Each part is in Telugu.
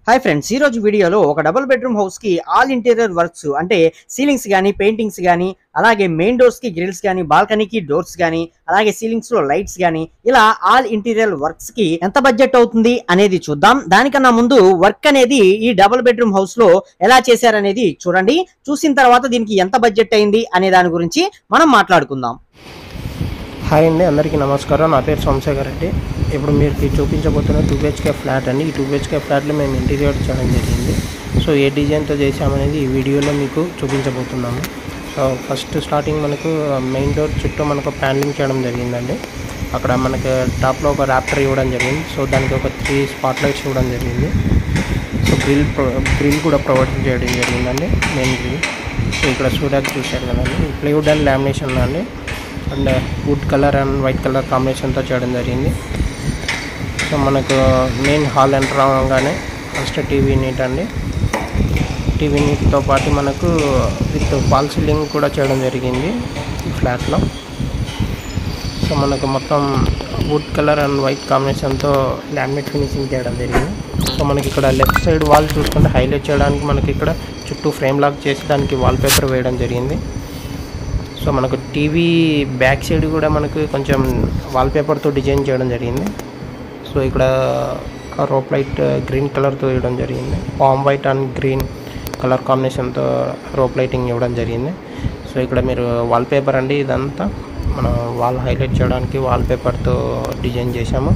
హాయ్ ఫ్రెండ్స్ ఈ రోజు వీడియోలో ఒక డబుల్ బెడ్రూమ్ హౌస్ కి ఆల్ ఇంటీరియర్ వర్క్స్ అంటే సీలింగ్స్ గానీ పెయింటింగ్స్ గానీ అలాగే మెయిన్ డోర్స్ కి గ్రిల్స్ గానీ బాల్కనీకి డోర్స్ గానీ అలాగే సీలింగ్స్ లో లైట్స్ గానీ ఇలా ఆల్ ఇంటీరియర్ వర్క్స్ కి ఎంత బడ్జెట్ అవుతుంది అనేది చూద్దాం దానికన్నా ముందు వర్క్ అనేది ఈ డబుల్ బెడ్రూమ్ హౌస్ లో ఎలా చేశారనేది చూడండి చూసిన తర్వాత దీనికి ఎంత బడ్జెట్ అయింది అనే దాని గురించి మనం మాట్లాడుకుందాం హాయ్ అండి అందరికీ నమస్కారం నా పేరు సోమశేఖర్ రెడ్డి ఇప్పుడు మీకు చూపించబోతున్న టూ బిహెచ్కే ఫ్లాట్ అండి ఈ టూ బిహెచ్కే ఫ్లాట్లో మేము ఇంటీరియర్ చేయడం జరిగింది సో ఏ డిజైన్తో చేసామనేది ఈ వీడియోలో మీకు చూపించబోతున్నాము సో ఫస్ట్ స్టార్టింగ్ మనకు మెయిన్ డోర్ చుట్టూ మనకు ప్యానలింగ్ చేయడం జరిగిందండి అక్కడ మనకు టాప్లో ఒక ర్యాప్టర్ ఇవ్వడం జరిగింది సో దానికి ఒక త్రీ స్పాట్ లైట్స్ ఇవ్వడం జరిగింది సో గ్రిల్ గ్రిల్ కూడా ప్రొవైడ్ చేయడం జరిగిందండి మెయిన్ గ్రిల్ సో ఇక్కడ చూడడానికి చూశారు కదండి ప్లైవుడ్ అండ్ లామినేషన్ అండి and wood colour and white colour కాంబినేషన్తో చేయడం జరిగింది సో మనకు మెయిన్ హాల్ ఎంటర్ అవ్వగానే ఫస్ట్ టీవీ నీట్ అండి టీవీ నీట్తో పాటు మనకు విత్ ఫాల్ సీలింగ్ కూడా చేయడం జరిగింది ఈ ఫ్లాట్లో సో మనకు మొత్తం వుడ్ కలర్ అండ్ వైట్ కాంబినేషన్తో లామినేట్ ఫినిషింగ్ చేయడం జరిగింది సో మనకి ఇక్కడ లెఫ్ట్ సైడ్ వాల్ చూసుకుంటే హైలైట్ చేయడానికి మనకి ఇక్కడ చుట్టూ ఫ్రేమ్ లాక్ చేసి దానికి వాల్ పేపర్ వేయడం జరిగింది సో మనకు టీవీ బ్యాక్ సైడ్ కూడా మనకు కొంచెం వాల్పేపర్తో డిజైన్ చేయడం జరిగింది సో ఇక్కడ రోప్ లైట్ గ్రీన్ కలర్తో ఇవ్వడం జరిగింది palm white and green colour కాంబినేషన్తో రోప్ లైటింగ్ ఇవ్వడం జరిగింది సో ఇక్కడ మీరు వాల్పేపర్ అండి ఇదంతా మనం వాల్ హైలైట్ చేయడానికి వాల్పేపర్తో డిజైన్ చేశాము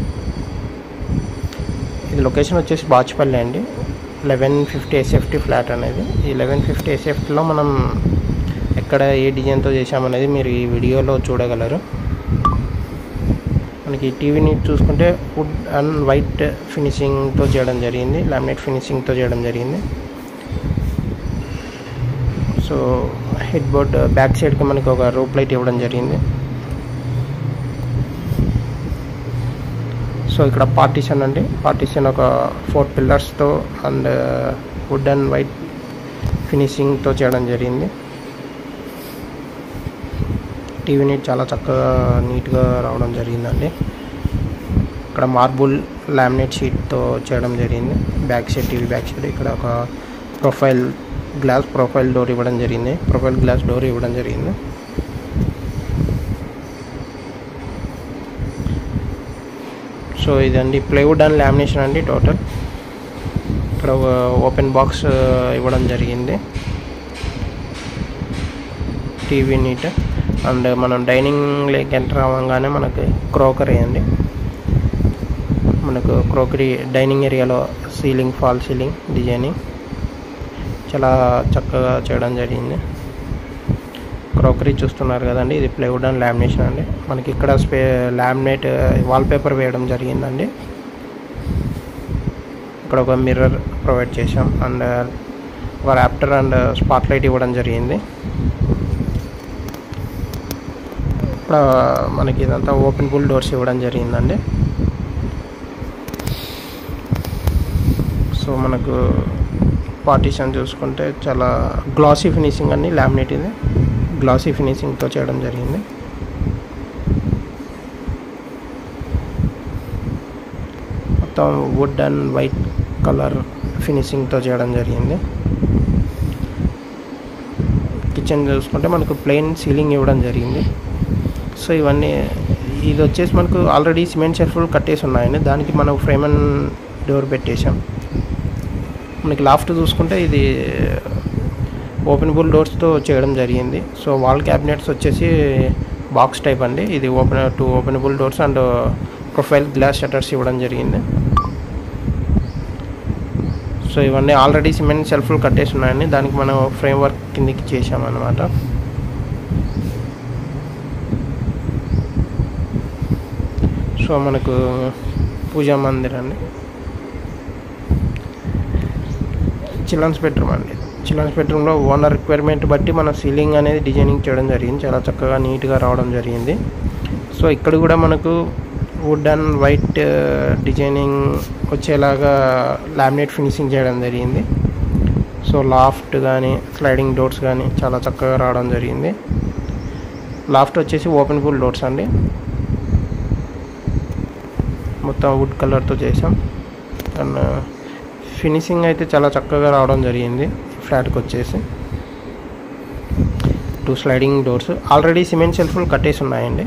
ఇది లొకేషన్ వచ్చేసి బాచ్పల్లి అండి లెవెన్ ఫిఫ్టీ ఎస్ఎఫ్టీ ఫ్లాట్ అనేది ఈ లెవెన్ ఫిఫ్టీ ఎస్ఎఫ్టీలో మనం ఎక్కడ ఏ డిజైన్తో చేసామనేది మీరు ఈ వీడియోలో చూడగలరు మనకి టీవీని చూసుకుంటే వుడ్ అండ్ వైట్ ఫినిషింగ్తో చేయడం జరిగింది లామినేట్ ఫినిషింగ్తో చేయడం జరిగింది సో హెడ్ బోర్డ్ బ్యాక్ సైడ్కి మనకి ఒక రూప్ లైట్ ఇవ్వడం జరిగింది సో ఇక్కడ పార్టీషన్ అండి పార్టీషన్ ఒక ఫోర్ పిల్లర్స్తో అండ్ వుడ్ అండ్ వైట్ ఫినిషింగ్తో చేయడం జరిగింది టీవీని చాలా చక్కగా నీట్గా రావడం జరిగిందండి ఇక్కడ మార్బుల్ లామినేట్ షీట్తో చేయడం జరిగింది back side TV back side ఇక్కడ ఒక ప్రొఫైల్ గ్లాస్ ప్రొఫైల్ డోర్ ఇవ్వడం జరిగింది ప్రొఫైల్ గ్లాస్ డోర్ ఇవ్వడం జరిగింది సో ఇదండి ప్లైవుడ్ అండ్ లామినేషన్ అండి టోటల్ ఇక్కడ ఓపెన్ బాక్స్ ఇవ్వడం జరిగింది టీవీ నీట్ అండ్ మనం డైనింగ్లోకి ఎంటర్ అవ్వగానే మనకి క్రోకరీ అండి మనకు క్రోకరీ డైనింగ్ ఏరియాలో సీలింగ్ ఫాల్ సీలింగ్ డిజైనింగ్ చాలా చక్కగా చేయడం జరిగింది క్రోకరీ చూస్తున్నారు కదండి ఇది ప్లైవుడ్ అండ్ లామినేషన్ అండి మనకి ఇక్కడ స్పే లామినేట్ వాల్పేపర్ వేయడం జరిగిందండి ఇక్కడ ఒక మిర్రర్ ప్రొవైడ్ చేసాం అండ్ ఒక ర్యాప్టర్ అండ్ స్పాట్ లైట్ ఇవ్వడం జరిగింది ఇక్కడ మనకి ఇదంతా ఓపెన్ బుల్ డోర్స్ ఇవ్వడం జరిగిందండి సో మనకు పార్టీషన్ చూసుకుంటే చాలా గ్లాసీ ఫినిషింగ్ అండి లామినేట్ ఇది గ్లాసీ ఫినిషింగ్తో చేయడం జరిగింది మొత్తం వుడ్ అండ్ వైట్ కలర్ ఫినిషింగ్తో చేయడం జరిగింది కిచెన్ చూసుకుంటే మనకు ప్లెయిన్ సీలింగ్ ఇవ్వడం జరిగింది సో ఇవన్నీ ఇది వచ్చేసి మనకు ఆల్రెడీ సిమెంట్ షెల్ఫ్లు కట్టేసి ఉన్నాయండి దానికి మనం ఫ్రేమ్ అండ్ డోర్ పెట్టేసాం మనకి లాఫ్ట్ చూసుకుంటే ఇది ఓపెనబుల్ డోర్స్తో చేయడం జరిగింది సో వాల్ క్యాబినెట్స్ వచ్చేసి బాక్స్ టైప్ అండి ఇది open two openable doors and profile glass shutters ఇవ్వడం జరిగింది సో ఇవన్నీ ఆల్రెడీ సిమెంట్ షెల్ఫ్లు కట్టేసి ఉన్నాయండి దానికి మనం ఫ్రేమ్ వర్క్ కిందికి చేసామన్నమాట సో మనకు పూజా మందిర్ అండి చిల్డ్రన్స్ బెడ్రూమ్ అండి చిల్డ్రన్స్ బెడ్రూమ్లో ఓనర్ రిక్వైర్మెంట్ బట్టి మన సీలింగ్ అనేది డిజైనింగ్ చేయడం జరిగింది చాలా చక్కగా నీట్గా రావడం జరిగింది సో ఇక్కడ కూడా మనకు వుడ్ అండ్ వైట్ డిజైనింగ్ వచ్చేలాగా లామినేట్ ఫినిషింగ్ చేయడం జరిగింది సో లాఫ్ట్ కానీ స్లైడింగ్ డోర్స్ కానీ చాలా చక్కగా రావడం జరిగింది లాఫ్ట్ వచ్చేసి ఓపెన్ ఫుల్ డోర్స్ అండి మొత్తం వుడ్ కలర్తో చేసాం అండ్ ఫినిషింగ్ అయితే చాలా చక్కగా రావడం జరిగింది ఫ్లాట్కి వచ్చేసి two sliding doors already cement షెల్ఫ్లు కట్టేసి ఉన్నాయండి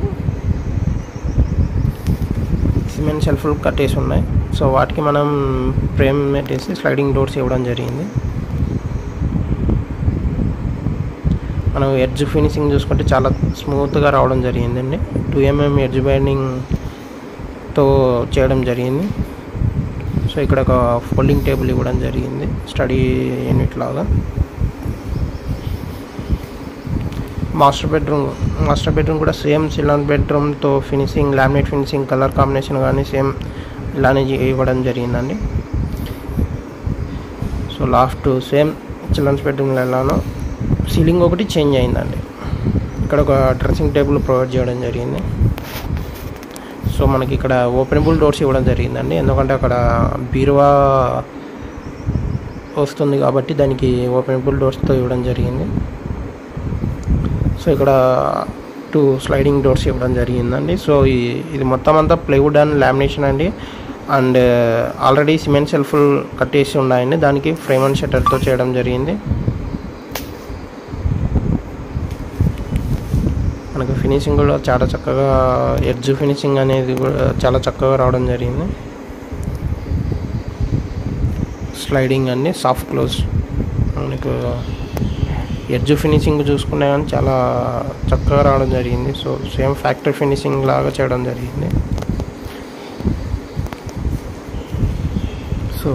సిమెంట్ షెల్ఫ్లు కట్టేసి ఉన్నాయి సో వాటికి మనం ఫ్రేమ్ పెట్టేసి స్లైడింగ్ డోర్స్ ఇవ్వడం జరిగింది మనం ఎడ్జ్ ఫినిషింగ్ చూసుకుంటే చాలా స్మూత్గా రావడం జరిగిందండి టూ ఎంఎం ఎడ్జ్ బైండింగ్తో చేయడం జరిగింది సో ఇక్కడ ఒక ఫోల్డింగ్ టేబుల్ ఇవ్వడం జరిగింది స్టడీ యూనిట్ లాగా మాస్టర్ బెడ్రూమ్ మాస్టర్ బెడ్రూమ్ కూడా సేమ్ సిలాన్ బెడ్రూమ్తో finishing laminate finishing colour combination కానీ సేమ్ ఇలానే ఇవ్వడం జరిగిందండి సో లాస్ట్ సేమ్ చిల్డ్రన్స్ బెడ్రూమ్లో ఎలానో సీలింగ్ ఒకటి చేంజ్ అయిందండి ఇక్కడ ఒక డ్రెస్సింగ్ టేబుల్ ప్రొవైడ్ చేయడం జరిగింది సో మనకి ఇక్కడ ఓపెనబుల్ డోర్స్ ఇవ్వడం జరిగిందండి ఎందుకంటే అక్కడ బీరువా వస్తుంది కాబట్టి దానికి ఓపెనబుల్ డోర్స్తో ఇవ్వడం జరిగింది సో ఇక్కడ టూ స్లైడింగ్ డోర్స్ ఇవ్వడం జరిగిందండి సో ఈ- ఇది మొత్తం అంతా ప్లైవుడ్ అండ్ లామినేషన్ అండి అండ్ ఆల్రెడీ సిమెంట్ సెల్ఫ్లు కట్టేసి ఉన్నాయండి దానికి ఫ్రేమ్ అండ్ షట్టర్తో చేయడం జరిగింది మనకు ఫినిషింగ్ కూడా చాలా చక్కగా ఎడ్జ్ ఫినిషింగ్ అనేది కూడా చాలా చక్కగా రావడం జరిగింది స్లైడింగ్ అండి సాఫ్ట్ క్లోజ్ మనకు ఎడ్జ్ ఫినిషింగ్ చూసుకున్నా కానీ చాలా చక్కగా రావడం జరిగింది సో సేమ్ ఫ్యాక్టరీ ఫినిషింగ్ లాగా చేయడం జరిగింది సో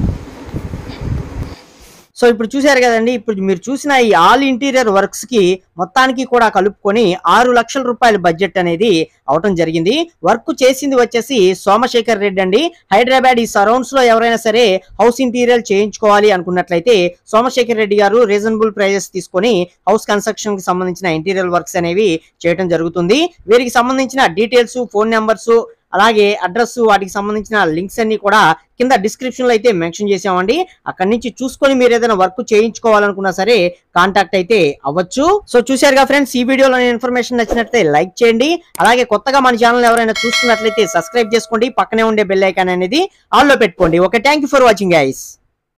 సో ఇప్పుడు చూశారు కదండి ఇప్పుడు మీరు చూసిన ఈ ఆల్ ఇంటీరియర్ వర్క్స్ కి మొత్తానికి కూడా కలుపుకొని ఆరు లక్షల రూపాయల బడ్జెట్ అనేది అవటం జరిగింది వర్క్ చేసింది వచ్చేసి సోమశేఖర్ రెడ్డి అండి హైదరాబాద్ ఈ సరౌండ్స్ లో ఎవరైనా సరే హౌస్ ఇంటీరియర్ చేయించుకోవాలి అనుకున్నట్లయితే సోమశేఖర్ రెడ్డి గారు రీజనబుల్ ప్రైజెస్ తీసుకొని హౌస్ కన్స్ట్రక్షన్ కి సంబంధించిన ఇంటీరియర్ వర్క్స్ అనేవి చేయడం జరుగుతుంది వీరికి సంబంధించిన డీటెయిల్స్ ఫోన్ నెంబర్స్ అలాగే అడ్రస్ వాటికి సంబంధించిన లింక్స్ అన్ని కూడా కింద డిస్క్రిప్షన్ లో అయితే మెన్షన్ చేసామండి అక్కడి నుంచి చూసుకొని మీరు ఏదైనా వర్క్ చేయించుకోవాలనుకున్నా సరే కాంటాక్ట్ అయితే అవ్వచ్చు సో చూశారుగా ఫ్రెండ్స్ ఈ వీడియోలో ఇన్ఫర్మేషన్ నచ్చినట్లయితే లైక్ చేయండి అలాగే కొత్తగా మన ఛానల్ ఎవరైనా చూస్తున్నట్లయితే సబ్స్క్రైబ్ చేసుకోండి పక్కనే ఉండే బెల్ ఐకాన్ అనేది ఆన్ లో పెట్టుకోండి okay thank for watching guys